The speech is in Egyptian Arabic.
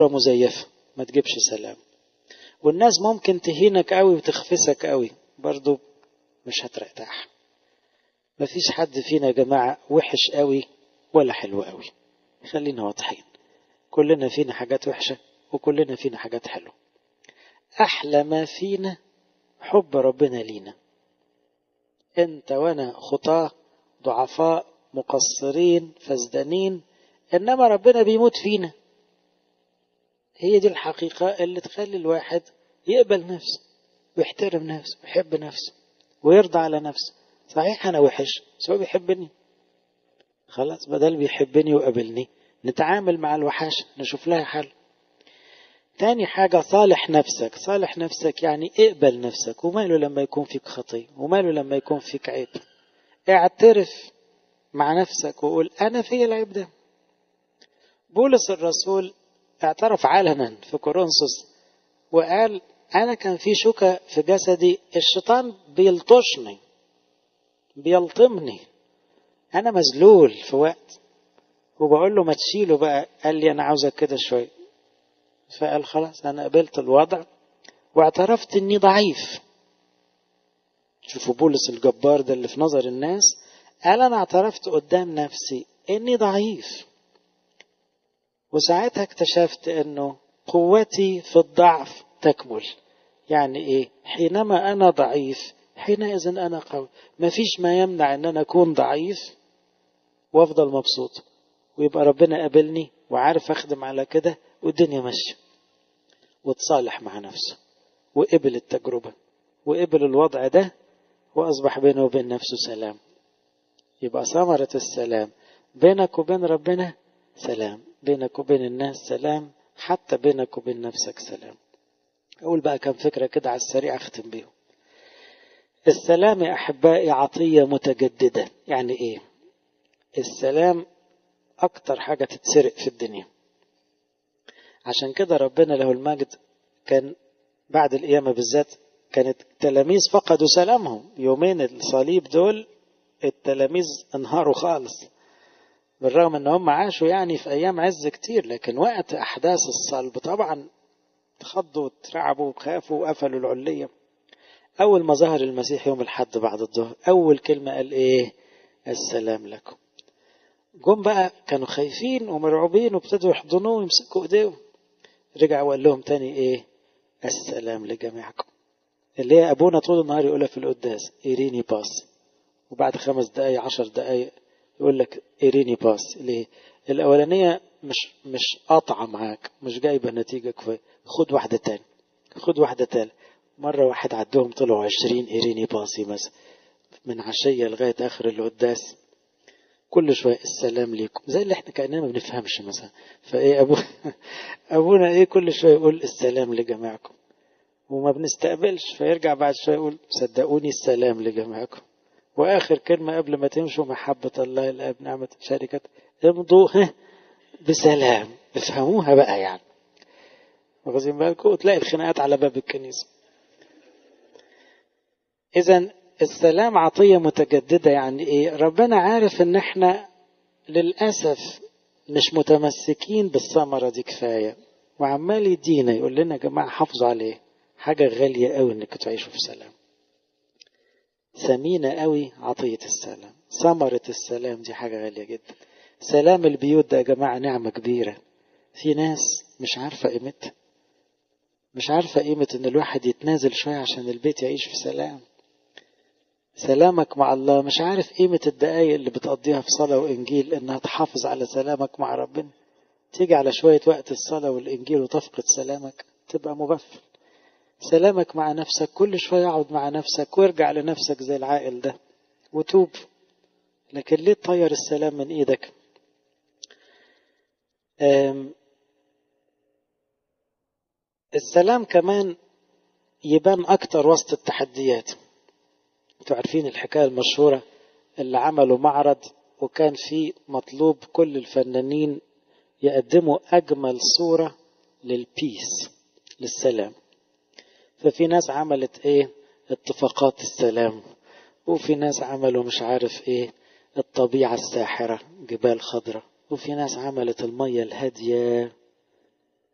مزيفة ما تجيبش سلام والناس ممكن تهينك قوي وتخفسك قوي برضو مش هترتاح مفيش حد فينا يا جماعة وحش قوي ولا حلو قوي خلينا واضحين كلنا فينا حاجات وحشة وكلنا فينا حاجات حلوة أحلى ما فينا حب ربنا لينا أنت وأنا خطاة ضعفاء مقصرين فزدانين إنما ربنا بيموت فينا هي دي الحقيقة اللي تخلي الواحد يقبل نفسه ويحترم نفسه ويحب نفسه ويرضى على نفسه صحيح أنا وحش بس هو بيحبني خلاص بدل بيحبني وقابلني نتعامل مع الوحاشة نشوف لها حل تاني حاجة صالح نفسك صالح نفسك يعني اقبل نفسك وماله لما يكون فيك خطية وماله لما يكون فيك عيب اعترف مع نفسك وقول أنا في العيب ده بولس الرسول اعترف علنا في كورنثوس وقال أنا كان في شوكة في جسدي الشيطان بيلطشني بيلطمني أنا مذلول في وقت وبقول له ما تشيله بقى قال لي أنا عاوزك كده شوية فقال خلاص أنا قبلت الوضع واعترفت إني ضعيف شوفوا بولس الجبار ده اللي في نظر الناس قال أنا اعترفت قدام نفسي إني ضعيف وساعتها اكتشفت إنه قوتي في الضعف تكمل يعني إيه حينما أنا ضعيف حينئذ أنا قوي مفيش ما يمنع إن أنا أكون ضعيف وأفضل مبسوط ويبقى ربنا قابلني وعارف أخدم على كده والدنيا ماشية وتصالح مع نفسه وقبل التجربة وقبل الوضع ده وأصبح بينه وبين نفسه سلام يبقى ثمرة السلام بينك وبين ربنا سلام بينك وبين الناس سلام حتى بينك وبين نفسك سلام أقول بقى كم فكرة كده على السريع أختم بيهم السلام يا أحبائي عطية متجددة يعني إيه السلام أكتر حاجة تتسرق في الدنيا عشان كده ربنا له المجد كان بعد القيامة بالذات كانت التلاميذ فقدوا سلامهم يومين الصليب دول التلاميذ انهاروا خالص بالرغم ان هم عاشوا يعني في ايام عز كتير لكن وقت احداث الصلب طبعا اتخضوا واترعبوا وخافوا وقفلوا العليه اول ما ظهر المسيح يوم الحد بعد الظهر اول كلمه قال ايه السلام لكم جم بقى كانوا خايفين ومرعوبين وابتدوا يحضنوه ويمسكوا ايديهم رجع وقال لهم تاني ايه السلام لجميعكم اللي هي ابونا طول النهار يقولها في القداس ايريني باس وبعد خمس دقايق عشر دقايق يقول لك ايريني باس ليه الاولانيه مش مش قاطعه معاك مش جايبه نتيجه كفايه خد واحده تاني خد واحده تاني مره واحد عدهم طلعوا عشرين ايريني باسي مثلا من عشيه لغايه اخر القداس كل شويه السلام ليكم زي اللي احنا كاننا ما بنفهمش مثلا فايه ابو ابونا ايه كل شويه يقول السلام لجميعكم وما بنستقبلش فيرجع بعد شويه يقول صدقوني السلام لجميعكم واخر كلمه قبل ما تمشوا محبه الله الاب نعمه شركه امضوا بسلام افهموها بقى يعني واخدين بالكم وتلاقي الخناقات على باب الكنيسه اذا السلام عطيه متجدده يعني ايه ربنا عارف ان احنا للاسف مش متمسكين بالثمره دي كفايه وعمال يدينا يقول لنا يا جماعه حافظوا عليه حاجه غاليه قوي انكم تعيشوا في سلام ثمينه قوي عطيه السلام ثمره السلام دي حاجه غاليه جدا سلام البيوت ده يا جماعه نعمه كبيره في ناس مش عارفه قيمتها مش عارفه قيمه ان الواحد يتنازل شويه عشان البيت يعيش في سلام سلامك مع الله مش عارف قيمة الدقايق اللي بتقضيها في صلاة وإنجيل إنها تحافظ على سلامك مع ربنا تيجي على شوية وقت الصلاة والإنجيل وتفقد سلامك تبقى مغفل سلامك مع نفسك كل شوية اقعد مع نفسك وارجع لنفسك زي العائل ده وتوب لكن ليه تطير السلام من ايدك السلام كمان يبان اكتر وسط التحديات انتوا عارفين الحكاية المشهورة اللي عملوا معرض وكان في مطلوب كل الفنانين يقدموا أجمل صورة للبيس للسلام ففي ناس عملت ايه اتفاقات السلام وفي ناس عملوا مش عارف ايه الطبيعة الساحرة جبال خضراء وفي ناس عملت المية الهادية